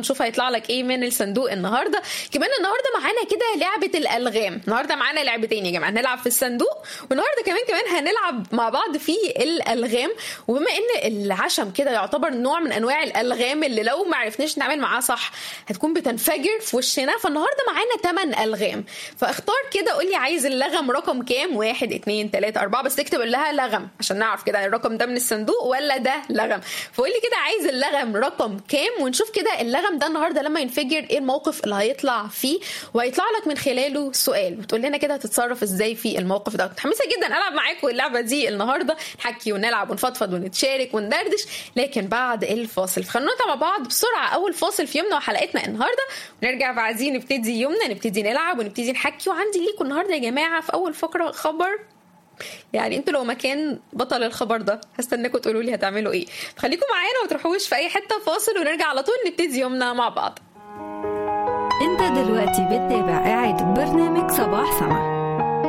ونشوف هيطلع لك ايه من الصندوق النهارده كمان النهارده معانا كده لعبه الالغام النهارده معانا لعبتين يا جماعه هنلعب في الصندوق والنهارده كمان كمان هنلعب مع بعض في الالغام وبما ان العشم كده يعتبر نوع من انواع الالغام اللي لو ما عرفناش نعمل معاه صح هتكون بتنفجر في وشنا فالنهارده معانا 8 الغام فاختار كده قول لي عايز اللغم رقم كام واحد اتنين تلاته اربعه بس تكتب لها لغم عشان نعرف كده الرقم ده من الصندوق ولا ده لغم فقول لي كده عايز اللغم رقم كام ونشوف كده اللغم ده النهارده لما ينفجر ايه الموقف اللي هيطلع فيه وهيطلع لك من خلاله سؤال وتقول لنا كده هتتصرف ازاي في الموقف ده متحمسه جدا العب معاكم اللعبه دي النهارده نحكي ونلعب ونفضفض ونتشارك وندردش لكن بعد الفاصل فخلونا نطلع مع بعض بسرعه اول فاصل في يومنا وحلقتنا النهارده ونرجع بقى عايزين نبتدي يومنا نبتدي نلعب ونبتدي نحكي وعندي ليكم النهارده يا جماعه في اول فقره خبر يعني انتوا لو مكان بطل الخبر ده هستناكم تقولوا لي هتعملوا ايه خليكم معانا وما تروحوش في اي حته فاصل ونرجع على طول نبتدي يومنا مع بعض انت دلوقتي بتتابع قاعد برنامج